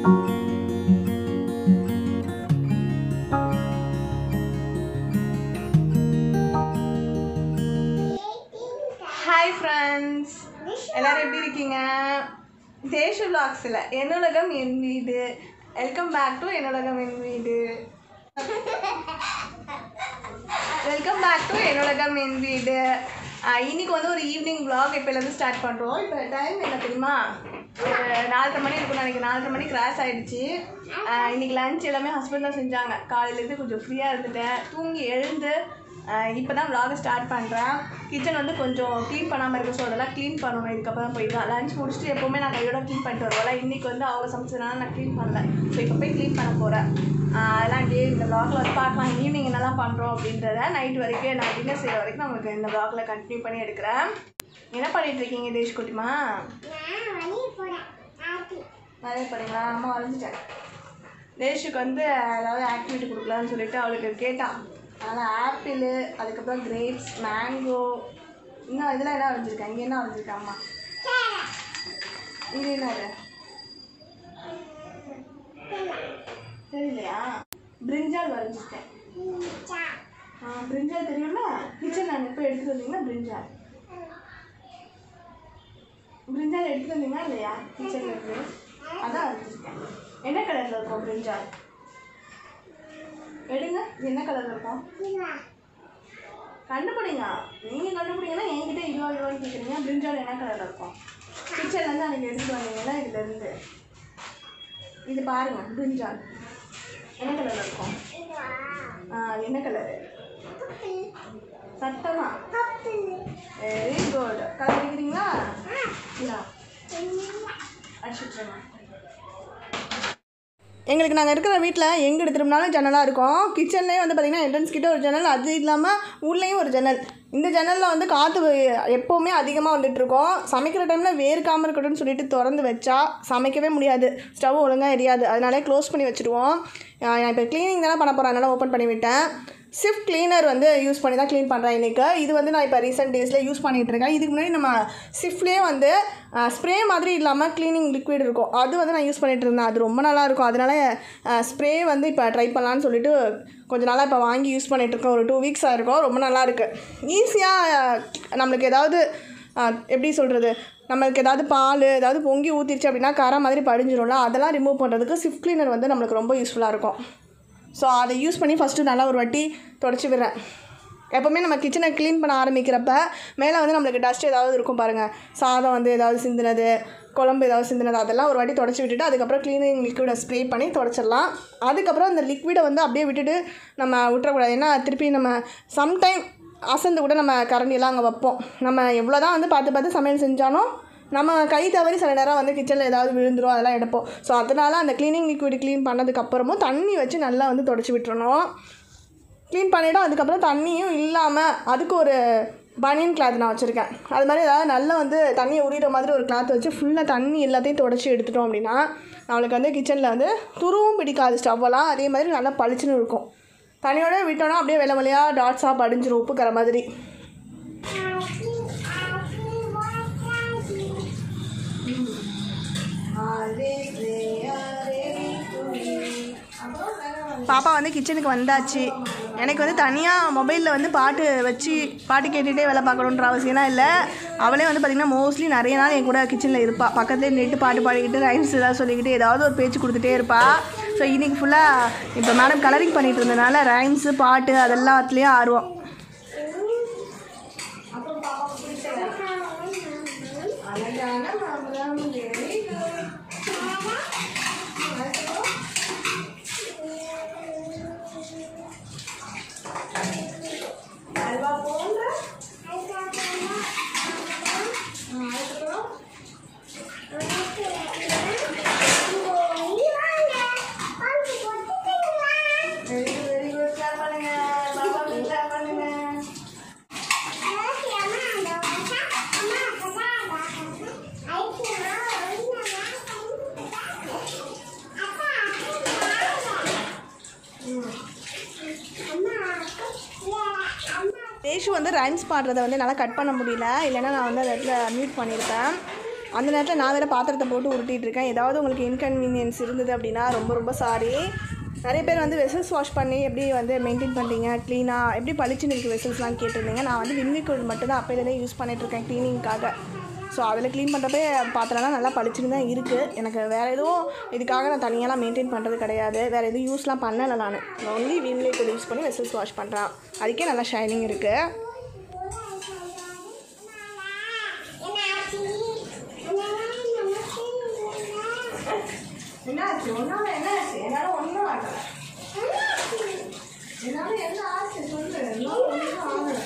Hi friends எல்லாரும் எப்படி இருக்கீங்க தேஷ விலாக்ஸில் என்னுலகம் என் வீடு வெல்கம் பேக் டு என்னுலகம் என் வீடு வெல்கம் பேக் டு என்னுலகம் என் வீடு ஆஹ் இன்னைக்கு வந்து ஒரு ஈவினிங் vlog இப்போலேருந்து ஸ்டார்ட் பண்ணுறோம் இப்போ டைம் என்ன தெரியுமா ஒரு நாலரை மணி இருக்கும் நினைக்கிறேன் நாலரை மணி கிராஸ் ஆயிடுச்சு ஆஹ் இன்னைக்கு லஞ்ச் எல்லாமே ஹஸ்பண்ட் தான் செஞ்சாங்க காலையிலேருந்து கொஞ்சம் ஃப்ரீயாக இருந்துட்டேன் தூங்கி எழுந்து இப்போ தான் vlog ஸ்டார்ட் பண்ணுறேன் கிச்சன் வந்து கொஞ்சம் க்ளீன் பண்ணாமல் இருக்கு ஸோ அதெல்லாம் க்ளீன் பண்ணணும் இதுக்கப்புறம் போய் தான் லஞ்ச் முடிச்சுட்டு எப்போவுமே நான் கையோட க்ளீன் பண்ணிட்டு வருவோம்ல இன்றைக்கி வந்து அவங்க சமைச்சதுனால நான் க்ளீன் பண்ணல ஸோ இப்போ போய் க்ளீன் பண்ண போகிறேன் அதெல்லாம் அப்படியே இந்த vlogல வந்து பார்க்கலாம் ஈவினிங் என்னெல்லாம் பண்ணுறோம் அப்படின்றத நைட் வரைக்கும் நான் டின்னர் செய்கிற வரைக்கும் நான் உங்களுக்கு இந்த vlogல கண்டினியூ பண்ணி எடுக்கிறேன் என்ன பண்ணிட்டு இருக்கீங்க தேஷ் குட்டிமா நிறைய பண்ணீங்களா அம்மா வரைஞ்சிட்டேன் தேஷுக்கு வந்து ஏதாவது ஆக்டிவிட்டி கொடுக்கலான்னு சொல்லிட்டு அவளுக்கு கேட்டான் அதனால் ஆப்பிள் அதுக்கப்புறம் கிரேப்ஸ் மேங்கோ இன்னும் இதெல்லாம் என்ன வரைஞ்சிருக்கேன் இங்கே என்ன வரைஞ்சிருக்கேன் அம்மா இது என்னது தெரியலையா பிரிஞ்சால் வரைஞ்சிருக்கேன் ஆ பிரிஞ்சால் தெரியும்ல கிச்சன் நான் எப்போ எடுத்துட்டு வந்தீங்கன்னா பிரிஞ்சால் பிரிஞ்சால் எடுத்துட்டு வந்தீங்களா இல்லையா கிச்சன்ல இருக்கு அதான் வரைஞ்சிருக்கேன் என்ன கலரில் இருக்கும் பிரிஞ்சால் எடுங்க இது என்ன கலரில் இருக்கும் கண்டுபிடிங்க நீங்கள் கண்டுபிடிங்கன்னா என்கிட்ட இதுவா இதுவான்னு கேட்குறீங்க பிரிஞ்சால் என்ன கலரில் இருக்கும் கிச்சன்லேருந்து அன்றைக்கி எடுத்துட்டு வந்தீங்கன்னா இதுலேருந்து இது பாருங்க பிரிஞ்சால் என்ன கலரில் இருக்கும் ஆ அது என்ன கலரு சட்டமா வெரி குட் கலர் அடிக்கிறீங்களா இல்லை அடிச்சுட்ருங்க எங்களுக்கு நாங்கள் இருக்கிற வீட்டில் எங்கே எடுத்துட்டோம்னாலும் ஜன்னலாக இருக்கும் கிச்சன்லேயே வந்து பார்த்திங்கன்னா என்ட்ரன்ஸ் கிட்ட ஒரு ஜன்னல் அது இல்லாமல் உள்ளேயும் ஒரு ஜன்னல் இந்த ஜன்னலில் வந்து காற்று எப்போவுமே அதிகமாக வந்துட்டுருக்கோம் சமைக்கிற டைமில் வேர்க்காமல் இருக்கட்டும்னு சொல்லிட்டு திறந்து வச்சா சமைக்கவே முடியாது ஸ்டவ் ஒழுங்காக எரியாது அதனாலே க்ளோஸ் பண்ணி வச்சுருவோம் நான் இப்போ க்ளீனிங் தானே பண்ண போகிறேன் அதனால் ஓப்பன் பண்ணி விட்டேன் ஸ்விஃப்ட் க்ளீனர் வந்து யூஸ் பண்ணி தான் க்ளீன் பண்ணுறேன் இன்றைக்கி இது வந்து நான் இப்போ ரீசெண்ட் டேஸில் யூஸ் பண்ணிகிட்டு இருக்கேன் இதுக்கு முன்னாடி நம்ம ஸ்விஃப்ட்லேயே வந்து ஸ்ப்ரே மாதிரி இல்லாமல் க்ளீனிங் லிக்விட் இருக்கும் அது வந்து நான் யூஸ் பண்ணிகிட்டு இருந்தேன் அது ரொம்ப நல்லா இருக்கும் அதனால ஸ்ப்ரே வந்து இப்போ ட்ரை பண்ணலான்னு சொல்லிட்டு கொஞ்ச நாளாக இப்போ வாங்கி யூஸ் பண்ணிகிட்டு இருக்கேன் ஒரு டூ வீக்ஸ் ஆகிருக்கும் ரொம்ப நல்லா இருக்குது ஈஸியாக நம்மளுக்கு ஏதாவது ஆஹ், எப்படி சொல்கிறது நம்மளுக்கு ஏதாவது பால் ஏதாவது பொங்கி ஊற்றிருச்சு அப்படின்னா கரை மாதிரி படிஞ்சிரும்ல அதெல்லாம் ரிமூவ் பண்ணுறதுக்கு ஸ்விஃப்ட் க்ளீனர் வந்து நம்மளுக்கு ரொம்ப யூஸ்ஃபுல்லாக இருக்கும் ஸோ அதை யூஸ் பண்ணி ஃபஸ்ட்டு நல்லா ஒரு வாட்டி தொடச்சி விடுறேன் எப்போவுமே நம்ம கிச்சனை க்ளீன் பண்ண ஆரம்பிக்கிறப்ப மேலே வந்து நம்மளுக்கு டஸ்ட் ஏதாவது இருக்கும் பாருங்கள் சாதம் வந்து ஏதாவது சிந்தினது குழம்பு ஏதாவது சிந்தினது அதெல்லாம் ஒரு வாட்டி தொடச்சி விட்டுட்டு அதுக்கப்புறம் க்ளீனிங் லிக்விடை ஸ்ப்ரே பண்ணி தொடச்சிடலாம் அதுக்கப்புறம் அந்த லிக்விடை வந்து அப்படியே விட்டுட்டு நம்ம விட்டுறக்கூடாது ஏன்னா திருப்பி நம்ம சம்டைம் அசந்து கூட நம்ம கரண்டியெல்லாம் அங்கே வைப்போம் நம்ம எவ்வளோ தான் வந்து பார்த்து பார்த்து சமையல் செஞ்சாலும் நம்ம கை தவறி சில நேரம் வந்து கிச்சனில் ஏதாவது விழுந்துரும் அதெல்லாம் எடுப்போம் ஸோ அதனால் அந்த க்ளீனிங் லிக்விட் க்ளீன் பண்ணதுக்கப்புறமும் தண்ணி வச்சு நல்லா வந்து தொடச்சி விட்டுறணும் க்ளீன் பண்ணிவிடும் அதுக்கப்புறம் தண்ணியும் இல்லாமல் அதுக்கு ஒரு பனியன் கிளாத் நான் வச்சுருக்கேன் அது மாதிரி ஏதாவது நல்லா வந்து தண்ணியை உரிகிற மாதிரி ஒரு கிளாத் வச்சு ஃபுல்லாக தண்ணி எல்லாத்தையும் தொடச்சி எடுத்துட்டோம் அப்படின்னா நம்மளுக்கு வந்து கிச்சனில் வந்து துருவும் பிடிக்காது ஸ்டவ்வெல்லாம் அதே மாதிரி நல்லா பளிச்சுன்னு இருக்கும் தண்ணியோட விட்டோன்னா அப்படியே வெள்ளை வெள்ளையாக டாட்ஸாக படிஞ்சிரும் உப்புக்கிற மாதிரி பாப்பா வந்து கிச்சனுக்கு வந்தாச்சு எனக்கு வந்து தனியாக மொபைலில் வந்து பாட்டு வச்சு பாட்டு கேட்டுகிட்டே வேலை பார்க்கணுன்ற அவசியம்லாம் இல்லை அவளே வந்து பார்த்திங்கன்னா மோஸ்ட்லி நிறைய நாள் என் கூட கிச்சனில் இருப்பாள் பக்கத்துலேயே நின்று பாட்டு பாடிக்கிட்டு ரைம்ஸ் ஏதாவது சொல்லிக்கிட்டு ஏதாவது ஒரு பேச்சு கொடுத்துட்டே இருப்பாள் ஸோ இன்றைக்கி ஃபுல்லாக இப்போ மேடம் கலரிங் பண்ணிட்டு இருந்தனால ரைம்ஸு பாட்டு அதெல்லாத்துலேயும் ஆர்வம் வெரி வெரி குட் கிளாப் பண்ணுங்க பாப்பாவுக்கு கிளாப் பண்ணுங்க தேஷு வந்து ரைம்ஸ் பாடுறதை வந்து என்னால் கட் பண்ண முடியல இல்லைன்னா நான் வந்து அந்த இடத்துல மியூட் பண்ணியிருப்பேன் அந்த நேரத்தில் நான் வேறு பாத்திரத்தை போட்டு உருட்டிட்டு இருக்கேன் ஏதாவது உங்களுக்கு இன்கன்வீனியன்ஸ் இருந்தது அப்படின்னா ரொம்ப ரொம்ப சாரி நிறைய பேர் வந்து வெசல்ஸ் வாஷ் பண்ணி எப்படி வந்து மெயின்டைன் பண்ணுறீங்க க்ளீனாக எப்படி பளிச்சுன்னு இருக்குது வெசல்ஸ்லாம் கேட்டிருந்தீங்க நான் வந்து விம்லிக்விட் மட்டும் தான் அப்போலேருந்தே யூஸ் பண்ணிகிட்ருக்கேன் க்ளீனிங்காக ஸோ அதில் க்ளீன் பண்ணுறப்ப பாத்திரம்லாம் நல்லா பளிச்சுன்னு தான் இருக்குது எனக்கு வேறு எதுவும் இதுக்காக நான் தனியாலாம் மெயின்டைன் பண்ணுறது கிடையாது வேறு எதுவும் யூஸ்லாம் பண்ணலை நான் ஒன்லி விம் லிக்விட் யூஸ் பண்ணி வெசல்ஸ் வாஷ் பண்ணுறேன் அதுக்கே நல்லா ஷைனிங் இருக்குது என்னாச்சு ஒன்றால் என்னாச்சு என்னால் ஒன்றும் ஆகலை என்னால் என்ன ஆச்சு சொல்லு என்னால் ஒன்றும் ஆகலை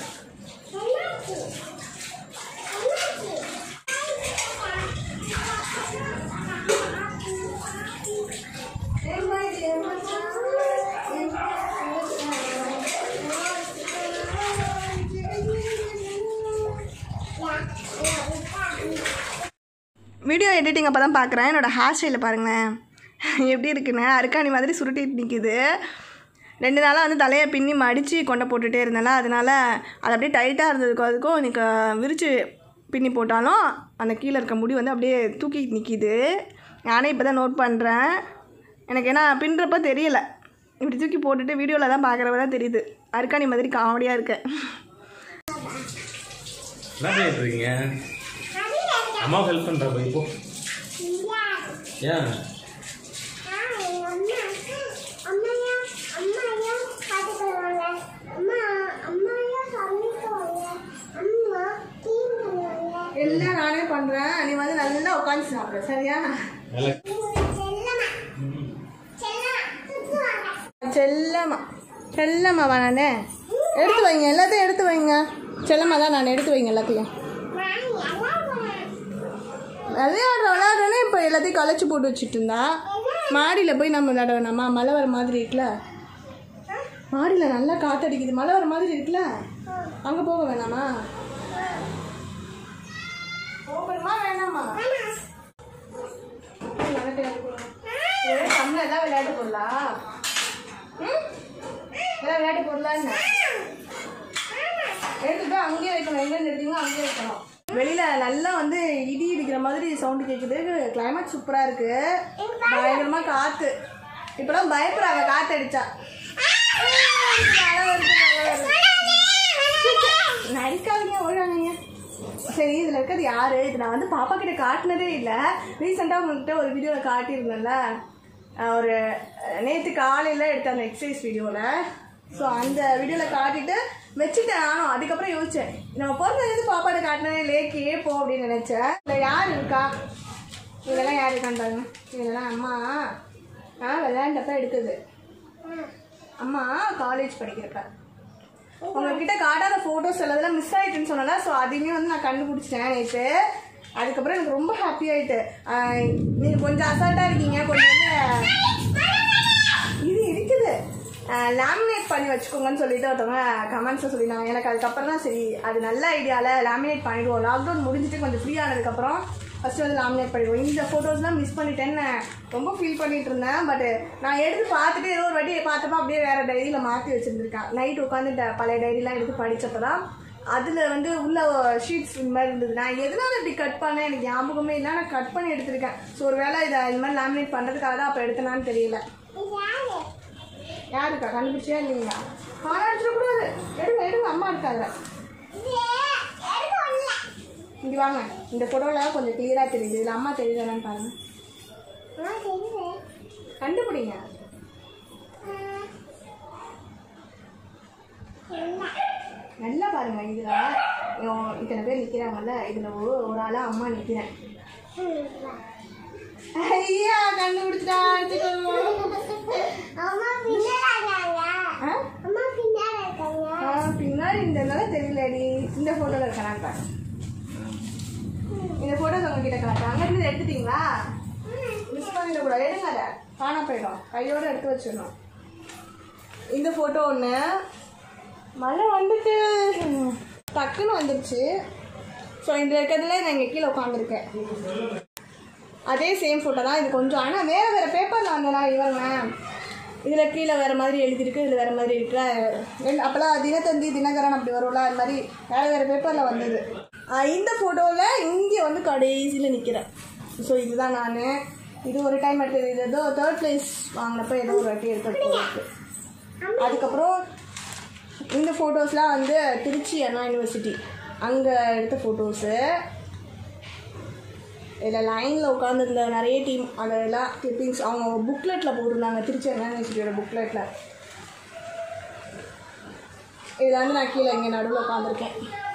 வீடியோ எடிட்டிங் அப்போ தான் பார்க்குறேன் என்னோடய ஹேர் ஸ்டைலில் பாருங்களேன் எப்படி இருக்குன்னு அருக்காணி மாதிரி சுருட்டிட்டு நிற்கிது ரெண்டு நாளாக வந்து தலையை பின்னி மடித்து கொண்டை போட்டுகிட்டே இருந்தேன்ல அதனால் அது அப்படியே டைட்டாக இருந்ததுக்கும் அதுக்கும் எனக்கு விரித்து பின்னி போட்டாலும் அந்த கீழே இருக்க முடி வந்து அப்படியே தூக்கி நிற்கிது நானே இப்போ தான் நோட் பண்ணுறேன் எனக்கு ஏன்னா பின்னுறப்ப தெரியல இப்படி தூக்கி போட்டுட்டு வீடியோவில் தான் பார்க்குறப்ப தான் தெரியுது அருக்காணி மாதிரி காமெடியாக இருக்கேன் என்ன பண்ணிட்டு இருக்கீங்க அம்மா ஹெல்ப் பண்றா இப்போ ஏன் எல்லாம் நானே பண்ணுறேன் நீ வந்து நல்லா உட்காந்து சாப்பிட்ற சரியா வேலை செல்லம்மா செல்லம்மாவா நானே எடுத்து வைங்க எல்லாத்தையும் எடுத்து வைங்க செல்லம்மா தான் நான் எடுத்து வைங்க எல்லாத்தையும் விளையாடுற விளையாடுறேனே இப்போ எல்லாத்தையும் களைச்சி போட்டு வச்சுட்டு இருந்தா மாடியில் போய் நம்ம விளையாட வேணாமா மழை வர மாதிரி இருக்குல்ல மாடியில் நல்லா காத்தடிக்குது மழை வர மாதிரி இருக்குல்ல அங்கே போக வேணாமா போகணுமா வேணாமா தமிழ் எல்லாம் விளையாட்டு பொருளா ம்? எல்லாம் விளையாட்டு பொருளா என்ன எடுத்துட்டு அங்கேயே வைக்கணும் எங்கே எடுத்தீங்களோ அங்கேயே வைக்கணும் வெளியில நல்லா வந்து இடி இடிக்கிற மாதிரி சவுண்டு கேட்குது கிளைமேட் சூப்பரா இருக்கு பயங்கரமா காத்து இப்பெல்லாம் பயப்படுறாங்க காத்து அடிச்சா மழை வருது, மழை வருது. நடிக்காதீங்க ஓடாதீங்க சரி இதில் இருக்கிறது யாரு இது நான் வந்து பாப்பா கிட்ட காட்டினதே இல்லை ரீசெண்டாக உங்கள்கிட்ட ஒரு வீடியோவில் காட்டியிருந்தேன்ல அஹ் ஒரு நேற்று காலையில் எடுத்த அந்த எக்ஸசைஸ் வீடியோவில் ஸோ அந்த வீடியோவில் காட்டிட்டு வச்சுட்டேன் நானும் அதுக்கப்புறம் யோசிச்சேன் நம்ம பிறந்தது பாப்பாட்ட காட்டினதே இல்லையே கேட்போம் அப்படின்னு நினச்சேன் இல்லை யார் இருக்கா இதெல்லாம் யார் இருக்கான்னு பாருங்க இதெல்லாம் அம்மா ஆ விளையாண்டப்ப எடுத்தது அம்மா காலேஜ் படிக்கிறப்ப உங்ககிட்ட காட்டாத ஃபோட்டோஸ் எல்லாத்தெல்லாம் மிஸ் ஆயிட்டுன்னு சொன்னல ஸோ அதையுமே வந்து நான் கண்டுபிடிச்சிட்டேன் நேற்று அதுக்கப்புறம் எனக்கு ரொம்ப ஹாப்பி ஆயிட்டு ஆஹ் நீங்க கொஞ்சம் அசால்ட்டா இருக்கீங்க கொஞ்சம் வந்து இது இருக்குது லேமினேட் பண்ணி வச்சுக்கோங்கன்னு சொல்லிட்டு ஒருத்தவங்க கமெண்ட்ஸில் சொல்லியிருந்தாங்க எனக்கு அதுக்கப்புறம் தான் சரி அது நல்ல ஐடியாவில் லேமினேட் பண்ணிடுவோம் லாக்டவுன் முடிஞ்சிட்டு கொஞ்சம் ஃப்ரீ ஆனதுக்கப்புறம் ஃபஸ்ட்டு வந்து லேமினேட் பண்ணிடுவோம் இந்த ஃபோட்டோஸ்லாம் மிஸ் பண்ணிட்டேன்னு ரொம்ப ஃபீல் பண்ணிட்டு இருந்தேன் பட் நான் எடுத்து பார்த்துட்டு ஏதோ ஒரு வாட்டி பார்த்தப்ப அப்படியே வேறு டைரியில் மாற்றி வச்சுருந்துருக்கேன் நைட் உட்காந்து பழைய டைரிலாம் எடுத்து படித்தப்போ தான் அதில் வந்து உள்ள ஷீட்ஸ் இந்த மாதிரி இருந்தது நான் எதனால இப்படி கட் பண்ணேன் எனக்கு ஞாபகமே இல்லை நான் கட் பண்ணி எடுத்திருக்கேன் ஸோ ஒரு வேளை இதை இந்த மாதிரி லேமினேட் பண்ணுறதுக்காக தான் அப்போ எடுத்தனான்னு தெரியல யாருக்கா கண்டுபிடிச்சியா இல்லைங்களா ஆனால் எடுத்துடக்கூடாது எடுங்க எடுங்க அம்மா இருக்காங்க இங்கே வாங்க இந்த ஃபோட்டோவில் கொஞ்சம் கிளியராக தெரியுது இதில் அம்மா தெரியுதானு பாருங்க கண்டுபிடிங்க நல்லா பாருங்க இதில் இத்தனை பேர் நிற்கிறாங்கல்ல இதில் ஒரு ஒரு ஆளாக அம்மா நிற்கிறேன் ஐயா கண்டுபிடிச்சா பின்னாடி இந்த இதெல்லாம் தெரியலடி இந்த ஃபோட்டோவில் இருக்கலான்னு பாருங்க இந்த ஃபோட்டோஸ் உங்ககிட்ட காட்டுறேன் அங்கே இருந்து எடுத்துட்டீங்களா மிஸ் பண்ணிடக்கூடாது எடுங்க அதை காண போயிடும் கையோடு எடுத்து வச்சிடணும் இந்த ஃபோட்டோ ஒன்று மழை வந்துட்டு டக்குன்னு வந்துருச்சு ஸோ இந்த இருக்கிறதுல நான் இங்கே கீழே உட்காந்துருக்கேன் அதே சேம் ஃபோட்டோ தான் இது கொஞ்சம் ஆனால் வேறு வேறு பேப்பரில் வந்தனா இவங்க இதில் கீழே வேறு மாதிரி எழுதியிருக்கு இதில் வேறு மாதிரி இருக்குல்ல ரெண்டு அப்போல்லாம் தினத்தந்தி தினகரன் அப்படி வரும்ல அது மாதிரி வேறு வேறு பேப்பரில் வந்தது ஆஹ் இந்த ஃபோட்டோவில் இங்கே வந்து கடைசியில் நிற்கிறேன் ஸோ இதுதான் நான் இது ஒரு டைம் எடுத்தது இது ஏதோ தேர்ட் ப்ளேஸ் வாங்கினப்போ ஏதோ ஒரு வாட்டி எடுத்தது போல இருக்கு அதுக்கப்புறம் இந்த ஃபோட்டோஸ்லாம் வந்து திருச்சி அண்ணா யூனிவர்சிட்டி அங்கே எடுத்த ஃபோட்டோஸு இதில் லைனில் உட்காந்துருந்த நிறைய டீம் அதெல்லாம் கிளிப்பிங்ஸ் அவங்க புக்லெட்டில் போட்டிருந்தாங்க திருச்சி அண்ணா யூனிவர்சிட்டியோட புக்லெட்டில் இதில் வந்து நான் கீழே இங்கே நடுவில் உட்காந்துருக்கேன்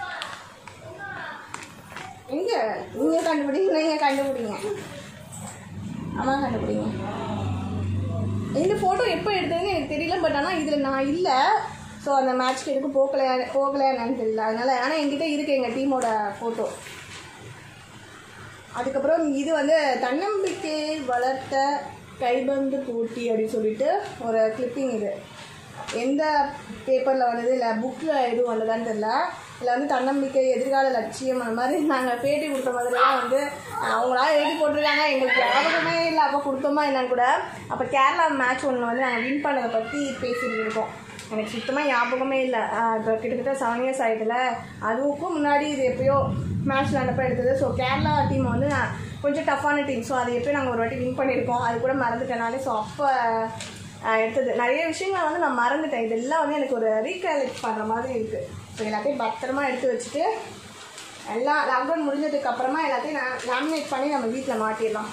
எங்கே நீங்கள் கண்டுபிடிங்க நீங்கள் கண்டுபிடிங்க அம்மா கண்டுபிடிங்க இந்த ஃபோட்டோ எப்போ எடுத்ததுன்னு எனக்கு தெரியல பட் ஆனால் இதில் நான் இல்லை ஸோ அந்த மேட்ச்க்கு எதுக்கும் போகலையா போகலையா என்னன்னு தெரியல அதனால ஆனால் என்கிட்ட இருக்கு எங்கள் டீமோட ஃபோட்டோ அதுக்கப்புறம் இது வந்து தன்னம்பிக்கை வளர்த்த கைபந்து போட்டி அப்படின்னு சொல்லிட்டு ஒரு கிளிப்பிங் இது எந்த பேப்பரில் வந்தது இல்லை புக்கில் எதுவும் வந்ததான்னு தெரியல இதில் வந்து தன்னம்பிக்கை எதிர்கால லட்சியம் அந்த மாதிரி நாங்கள் பேட்டி கொடுத்த மாதிரிலாம் வந்து அவங்களா எழுதி போட்டிருக்காங்க எங்களுக்கு ஞாபகமே இல்லை அப்போ கொடுத்தோமா என்னன்னு கூட அப்போ கேரளா மேட்ச் ஒன்று வந்து நாங்கள் வின் பண்ணதை பற்றி பேசிட்டு இருக்கோம் எனக்கு சுத்தமாக ஞாபகமே இல்லை இப்போ கிட்டத்தட்ட செவன் இயர்ஸ் ஆகிடுல அதுவுக்கும் முன்னாடி இது எப்பயோ மேட்ச் நடப்போ எடுத்தது ஸோ கேரளா டீம் வந்து நான் கொஞ்சம் டஃப்பான டீம் ஸோ அது எப்பயும் நாங்கள் ஒரு வாட்டி வின் பண்ணியிருக்கோம் அது கூட மறந்துட்டனாலே ஸோ அப்போ எடுத்தது நிறைய விஷயங்கள் வந்து நான் மறந்துட்டேன் இதெல்லாம் வந்து எனக்கு ஒரு ரீகலெக்ட் பண்ணுற மாதிரி இருக்குது ஸோ எல்லாத்தையும் பத்திரமா எடுத்து வச்சுட்டு எல்லாம் லாக்டவுன் முடிஞ்சதுக்கு அப்புறமா எல்லாத்தையும் நான் லேமினேட் பண்ணி நம்ம வீட்டில் மாட்டிடலாம்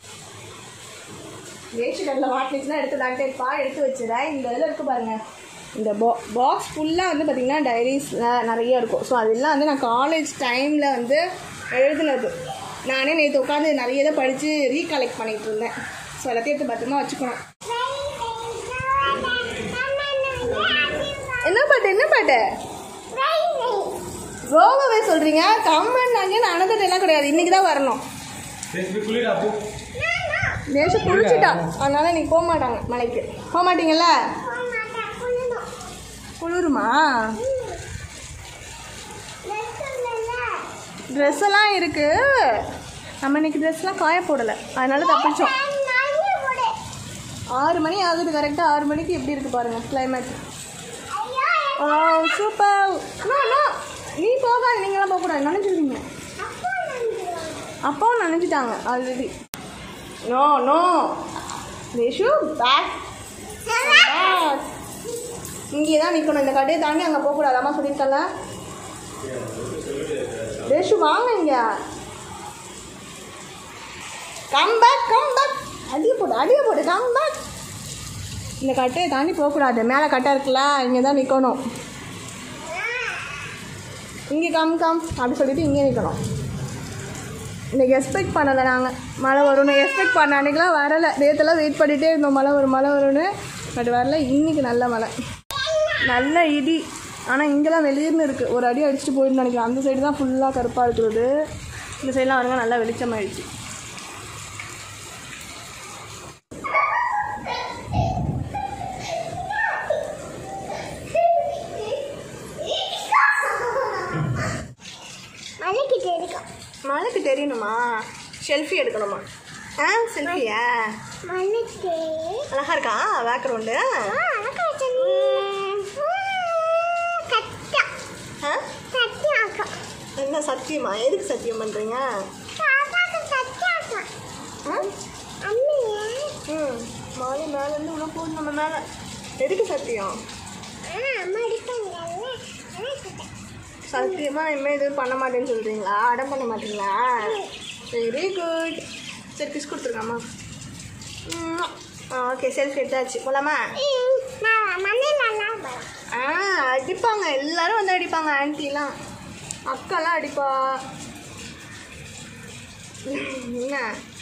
வேஷ்டிகளில் மாட்டினுச்சுன்னா எடுத்து லாக்டேட்பா எடுத்து வச்சுறேன் இந்த இதில் இருக்கு பாருங்க இந்த பா பாக்ஸ் ஃபுல்லாக வந்து பார்த்திங்கன்னா டைரிஸில் நிறைய இருக்கும் ஸோ அதெல்லாம் வந்து நான் காலேஜ் டைமில் வந்து எழுதுனது நானே நேற்று உட்காந்து நிறைய இதை படித்து ரீகலெக்ட் பண்ணிகிட்டு இருந்தேன் ஸோ எல்லாத்தையும் எடுத்து பத்திரமா வச்சுக்கணும் என்ன பாட்டு என்ன பாட்டு ரோகவே சொல்கிறீங்க கம்மன் நாங்கள் அனதர் எல்லாம் கிடையாது இன்றைக்கி தான் வரணும் குளிரா போ தேசம் குளிச்சுட்டா அதனால நீ போக மாட்டாங்க மலைக்கு போக மாட்டீங்கல்ல குளிருமா ட்ரெஸ் எல்லாம் இருக்கு நம்ம இன்னைக்கு ட்ரெஸ்லாம் காய போடலை அதனால தப்பிச்சோம் ஆறு மணி ஆகுது கரெக்டாக ஆறு மணிக்கு எப்படி இருக்கு பாருங்க கிளைமேட் ஆ சூப்பர் நோ நோ நீ போகாத நீங்களாம் போகக்கூடாது நினைச்சிருக்கீங்க அப்பாவும் நினைச்சிட்டாங்க ஆல்ரெடி நோ நோ தேஷு பேக் இங்கே தான் நிற்கணும் இந்த கடையை தாண்டி அங்கே போகக்கூடாது அம்மா சொல்லியிருக்கல தேஷு வாங்க இங்க கம் பேக் கம் பேக் அடிய போடு அடிய போடு கம் பேக் இந்த கட்டையை தாண்டி போகக்கூடாது மேலே கட்டை இருக்குல்ல இங்கே தான் நிற்கணும் இங்கே கம் கம் அப்படி சொல்லிட்டு இங்கே நிற்கணும் இன்னைக்கு எக்ஸ்பெக்ட் பண்ணலை நாங்கள் மழை வரும்னு எக்ஸ்பெக்ட் பண்ண அன்றைக்கெலாம் வரலை நேற்றுலாம் வெயிட் பண்ணிகிட்டே இருந்தோம் மழை வரும் மழை வரும்னு பட் வரல இன்னைக்கு நல்ல மழை நல்ல இடி ஆனால் இங்கெல்லாம் வெளியேன்னு இருக்குது ஒரு அடி அடிச்சுட்டு போயிருந்து நினைக்கிறேன் அந்த சைடு தான் ஃபுல்லாக கருப்பாக இருக்கிறது இந்த சைட்லாம் வருங்க நல்லா வெளிச்சமாயிடுச்சு மழைக்கு தெரியணுமா செல்ஃபி எடுக்கணுமா ஆ செல்ஃபியா அழகா இருக்கா பேக்ரவுண்டு ஆ என்ன சத்தியமா எதுக்கு சத்தியம் பண்ணுறீங்க ம் மாலை மேலேருந்து உள்ள போகுது நம்ம மேலே எதுக்கு சத்தியம் சத்தியமா இனிமேல் எதுவும் பண்ண மாட்டேன்னு சொல்கிறீங்களா அடம் பண்ண மாட்டீங்களா வெரி குட் சரி கிஸ் கொடுத்துருக்காமா ஓகே செல்ஃபி எடுத்தாச்சு போலாமா ஆ அடிப்பாங்க எல்லாரும் வந்து அடிப்பாங்க ஆன்ட்டிலாம் அக்காலாம் அடிப்பா என்ன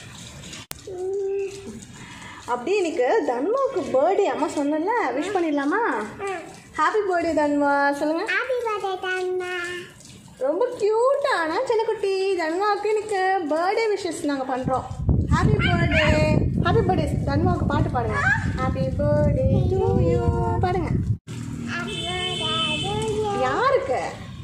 அப்படியே எனக்கு தன்மாவுக்கு பர்த்டே அம்மா சொன்னல விஷ் பண்ணிடலாமா ஹாப்பி பர்த்டே தன்மா சொல்லுங்க ரொம்ப க்யூட்டான செல்லக்குட்டி தன்மாவுக்கு எனக்கு பர்த்டே விஷஸ் நாங்கள் பண்ணுறோம் ஹாப்பி பர்த்டே ஹாப்பி பர்த்டே தன்மாவுக்கு பாட்டு பாடுங்க ஹாப்பி பர்த்டே டு யூ பாடுங்க யாருக்கு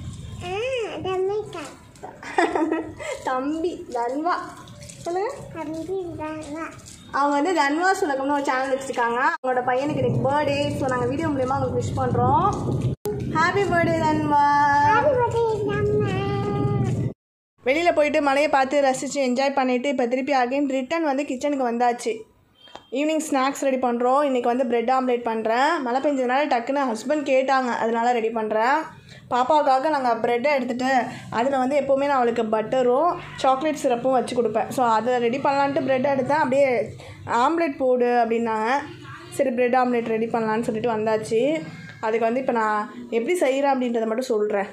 தம்பி தன்வா சொல்லுங்க அவங்க வந்து தன்வா சுலகம்னு ஒரு சேனல் வச்சுருக்காங்க அவங்களோட பையனுக்கு இன்னைக்கு பர்த்டே ஸோ நாங்கள் வீடியோ மூலியமாக அவங்களுக்கு விஷ் பண்ணுறோம் ஹாப்பி பர்த்டே தன்வா வெளியில் போயிட்டு மலையை பார்த்து ரசித்து என்ஜாய் பண்ணிவிட்டு இப்போ திருப்பி அகைன் ரிட்டன் வந்து கிச்சனுக்கு வந்தாச்சு ஈவினிங் ஸ்நாக்ஸ் ரெடி பண்ணுறோம் இன்றைக்கி வந்து பிரெட் ஆம்லேட் பண்ணுறேன் மழை பெஞ்சதுனால டக்குன்னு ஹஸ்பண்ட் கேட்டாங்க அதனால ரெடி பண்ணுறேன் பாப்பாவுக்காக நாங்கள் ப்ரெட்டை எடுத்துகிட்டு அதில் வந்து எப்போவுமே நான் அவளுக்கு பட்டரும் சாக்லேட் சிரப்பும் வச்சு கொடுப்பேன் ஸோ அதை ரெடி பண்ணலான்ட்டு ப்ரெட் எடுத்தேன் அப்படியே ஆம்லேட் போடு அப்படின்னாங்க சரி பிரெட் ஆம்லேட் ரெடி பண்ணலான்னு சொல்லிட்டு வந்தாச்சு அதுக்கு வந்து இப்போ நான் எப்படி செய்கிறேன் அப்படின்றத மட்டும் சொல்கிறேன்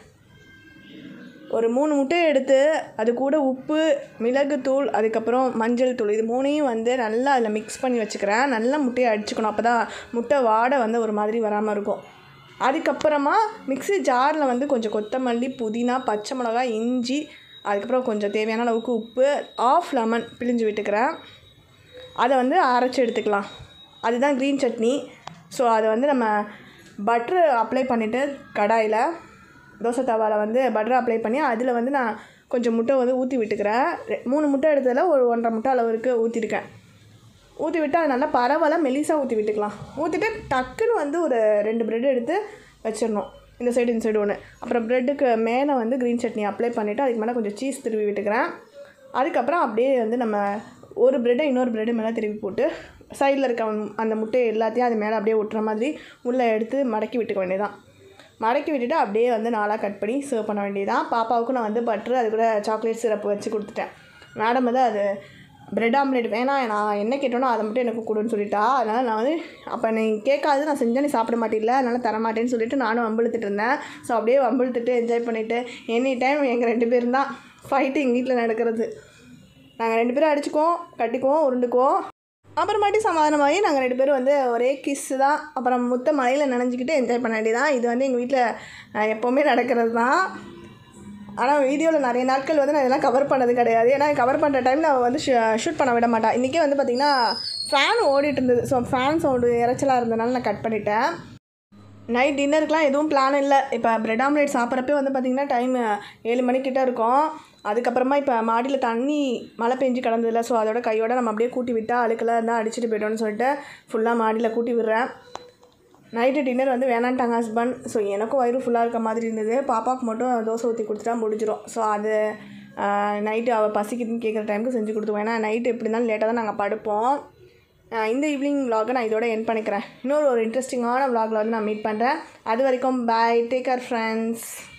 ஒரு மூணு முட்டையை எடுத்து அது கூட உப்பு மிளகுத்தூள் அதுக்கப்புறம் மஞ்சள் தூள் இது மூணையும் வந்து நல்லா அதில் மிக்ஸ் பண்ணி வச்சுக்கிறேன் நல்லா முட்டையை அடிச்சுக்கணும் அப்போ தான் முட்டை வாடை வந்து ஒரு மாதிரி வராமல் இருக்கும் அதுக்கப்புறமா மிக்ஸி ஜாரில் வந்து கொஞ்சம் கொத்தமல்லி புதினா பச்சை மிளகாய் இஞ்சி அதுக்கப்புறம் கொஞ்சம் தேவையான அளவுக்கு உப்பு ஆஃப் லெமன் பிழிஞ்சு விட்டுக்கிறேன் அதை வந்து அரைச்சி எடுத்துக்கலாம் அதுதான் க்ரீன் சட்னி ஸோ அதை வந்து நம்ம பட்ரு அப்ளை பண்ணிவிட்டு கடாயில் தோசை தவாவில் வந்து பட்டர் அப்ளை பண்ணி அதில் வந்து நான் கொஞ்சம் முட்டை வந்து ஊற்றி விட்டுக்கிறேன் ரெ- மூணு முட்டை எடுத்ததில் ஒரு ஒன்றரை முட்டை அளவுக்கு ஊற்றிருக்கேன் ஊற்றி விட்டு அது நல்லா பரவாயில்ல மெலிசாக ஊற்றி விட்டுக்கலாம் ஊற்றிட்டு டக்குன்னு வந்து ஒரு ரெண்டு பிரெட் எடுத்து வச்சிடணும் இந்த சைடு இந்த சைடு ஒன்று அப்புறம் ப்ரெட்டுக்கு மேலே வந்து க்ரீன் சட்னி அப்ளை பண்ணிவிட்டு அதுக்கு மேலே கொஞ்சம் சீஸ் திருவி விட்டுக்கிறேன் அதுக்கப்புறம் அப்படியே வந்து நம்ம ஒரு ப்ரெட்டை இன்னொரு ப்ரெட்டு மேலே திருப்பி போட்டு சைடில் இருக்க அந்த முட்டையை எல்லாத்தையும் அது மேலே அப்படியே ஒட்டுற மாதிரி உள்ளே எடுத்து மடக்கி விட்டுக்க வேண்டியதான் மடக்கி விட்டுட்டு அப்படியே வந்து நாளாக கட் பண்ணி சர்வ் பண்ண வேண்டியதான் பாப்பாவுக்கும் நான் வந்து பட்டர் அது கூட சாக்லேட் சிரப்பு வச்சு கொடுத்துட்டேன் மேடம் வந்து அது பிரெட் ஆம்லேட் வேணாம் நான் என்ன கேட்டோனோ அதை மட்டும் எனக்கு கொடுன்னு சொல்லிட்டா அதனால் நான் வந்து அப்போ நீ கேட்காது நான் செஞ்சால் நீ சாப்பிட மாட்டில்ல அதனால் தர மாட்டேன்னு சொல்லிட்டு நானும் வம்பிழுத்துட்டு இருந்தேன் ஸோ அப்படியே வம்பிழுத்துட்டு என்ஜாய் பண்ணிவிட்டு எனி டைம் எங்கள் ரெண்டு பேரும் தான் ஃபைட்டு எங்கள் வீட்டில் நடக்கிறது நாங்கள் ரெண்டு பேரும் அடிச்சுக்குவோம் கட்டிக்குவோம் உருண்டுக்குவோம் அப்புறமாட்டி சமாதானமாகி நாங்கள் ரெண்டு பேரும் வந்து ஒரே கிஸ்ஸு தான் அப்புறம் முத்த மலையில் நனைஞ்சிக்கிட்டு என்ஜாய் பண்ண வேண்டியதான் இது வந்து எங்கள் வீட்டில் எப்போவுமே நடக்கிறது தான் ஆனால் வீடியோவில் நிறைய நாட்கள் வந்து நான் இதெல்லாம் கவர் பண்ணது கிடையாது ஏன்னா கவர் பண்ணுற டைமில் அவள் வந்து ஷூட் பண்ண விட மாட்டாள் இன்றைக்கே வந்து பார்த்திங்கன்னா ஃபேன் ஓடிட்டு இருந்தது ஸோ ஃபேன் சவுண்டு இறைச்சலாக இருந்தனால நான் கட் பண்ணிட்டேன் நைட் டின்னருக்குலாம் எதுவும் பிளான் இல்லை இப்போ பிரெட் ஆம்லேட் சாப்பிட்றப்பே வந்து பார்த்திங்கன்னா டைம் ஏழு மணிக்கிட்ட இருக்கும் அதுக்கப்புறமா இப்போ மாடியில் தண்ணி மழை பெஞ்சு கிடந்ததில்ல ஸோ அதோட கையோட நம்ம அப்படியே கூட்டி விட்டால் அழுக்கெல்லாம் இருந்தால் அடிச்சுட்டு போய்ட்டோம்னு சொல்லிட்டு ஃபுல்லாக மாடியில் கூட்டி விடுறேன் நைட்டு டின்னர் வந்து வேணான்ட்டாங்க ஹஸ்பண்ட் ஸோ எனக்கும் வயிறு ஃபுல்லாக இருக்க மாதிரி இருந்தது பாப்பாவுக்கு மட்டும் தோசை ஊற்றி கொடுத்துட்டா முடிஞ்சிடும் ஸோ அது நைட்டு அவள் பசிக்குதுன்னு கேட்குற டைமுக்கு செஞ்சு கொடுத்துருவோம் ஏன்னா நைட்டு எப்படி இருந்தாலும் லேட்டாக தான் நாங்கள் படுப்போம் ஆஹ் இந்த ஈவினிங் vlog-அ நான் இதோட என் பண்ணிக்கிறேன் இன்னொரு ஒரு இன்ட்ரெஸ்டிங்கான vlog-ல வந்து நான் மீட் பண்ணுறேன் அது வரைக்கும் பாய் டேக் கேர் ஃப்ரெண்ட்ஸ்